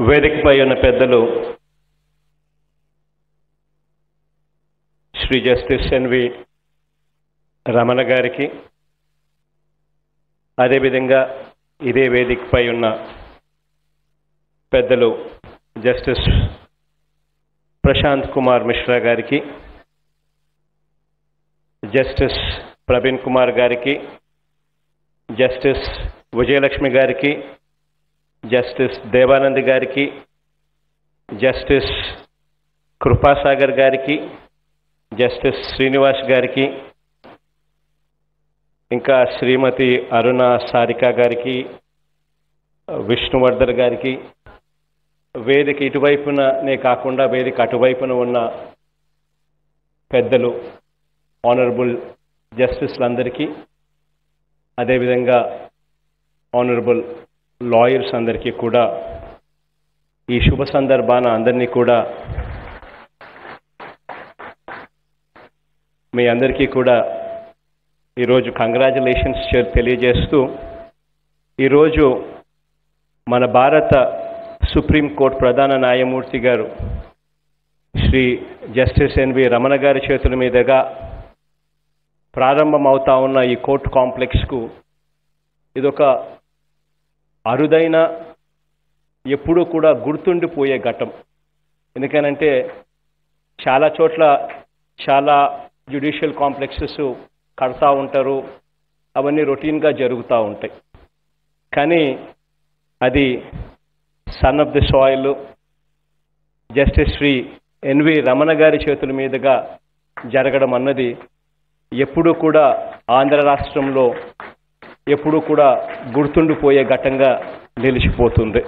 వేదికపై ఉన్న పెద్దలు శ్రీ జస్టిస్ ఎన్వి రమణ గారికి అదేవిధంగా ఇదే వేదికపై ఉన్న పెద్దలు జస్టిస్ ప్రశాంత్ కుమార్ మిశ్రా గారికి జస్టిస్ ప్రవీణ్ కుమార్ గారికి జస్టిస్ విజయలక్ష్మి గారికి జస్టిస్ దేవానంద్ గారికి జస్టిస్ కృపాసాగర్ గారికి జస్టిస్ శ్రీనివాస్ గారికి ఇంకా శ్రీమతి అరుణ సారిక గారికి విష్ణువర్ధన్ గారికి వేదిక ఇటువైపుననే కాకుండా వేదిక అటువైపున ఉన్న పెద్దలు ఆనరబుల్ జస్టిస్లందరికీ అదేవిధంగా ఆనరబుల్ లాయర్స్ అందరికీ కూడా ఈ శుభ సందర్భాన అందరినీ కూడా మీ అందరికీ కూడా ఈరోజు కంగ్రాచులేషన్స్ తెలియజేస్తూ ఈరోజు మన భారత సుప్రీంకోర్టు ప్రధాన న్యాయమూర్తి గారు శ్రీ జస్టిస్ ఎన్వి రమణ గారి చేతుల మీదుగా ప్రారంభమవుతా ఉన్న ఈ కోర్టు కాంప్లెక్స్కు ఇదొక అరుదైన ఎప్పుడూ కూడా గుర్తుండిపోయే ఘట్టం ఎందుకనంటే చాలా చోట్ల చాలా జ్యుడిషియల్ కాంప్లెక్సెస్ కడతా ఉంటారు అవన్నీ రొటీన్గా జరుగుతూ ఉంటాయి కానీ అది son of the soil justice Shri N V Ramana గారి చేతుల మీదుగా జరగడం అన్నది ఎప్పుడూ కూడా ఆంధ్ర రాష్ట్రంలో ఎప్పుడూ కూడా గుర్తుండిపోయే ఘట్టంగా నిలిచిపోతుంది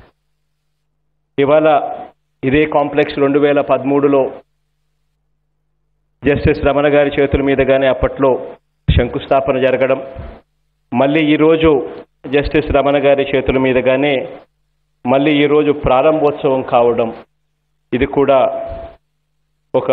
ఇవాళ ఇదే కాంప్లెక్స్ రెండు వేల పదమూడులో జస్టిస్ రమణ గారి చేతుల మీదుగానే అప్పట్లో శంకుస్థాపన జరగడం మళ్ళీ ఈరోజు జస్టిస్ రమణ గారి చేతుల మీదుగానే మళ్ళీ ఈరోజు ప్రారంభోత్సవం కావడం ఇది కూడా ఒక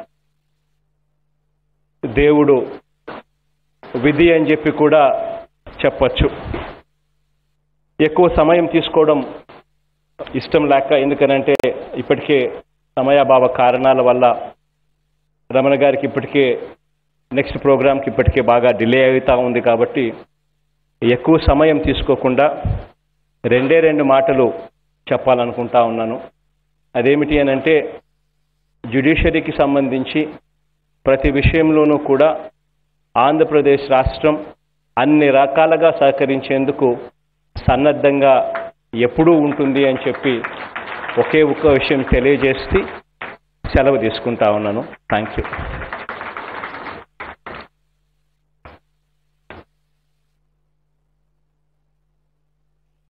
దేవుడు విధి అని చెప్పి కూడా చెప్పచ్చు ఎక్కువ సమయం తీసుకోవడం ఇష్టం లేక ఎందుకనంటే ఇప్పటికే సమయాభావ కారణాల వల్ల రమణ గారికి ఇప్పటికే నెక్స్ట్ ప్రోగ్రామ్కి ఇప్పటికే బాగా డిలే అవుతూ ఉంది కాబట్టి ఎక్కువ సమయం తీసుకోకుండా రెండే రెండు మాటలు చెప్పాలనుకుంటా ఉన్నాను అదేమిటి అని అంటే జ్యుడిషియరీకి సంబంధించి ప్రతి విషయంలోనూ కూడా ఆంధ్రప్రదేశ్ రాష్ట్రం అన్ని రకాలుగా సహకరించేందుకు సన్నద్ధంగా ఎప్పుడూ ఉంటుంది అని చెప్పి ఒకే ఒక్క విషయం తెలియజేసి సెలవు తీసుకుంటా ఉన్నాను థ్యాంక్ యూ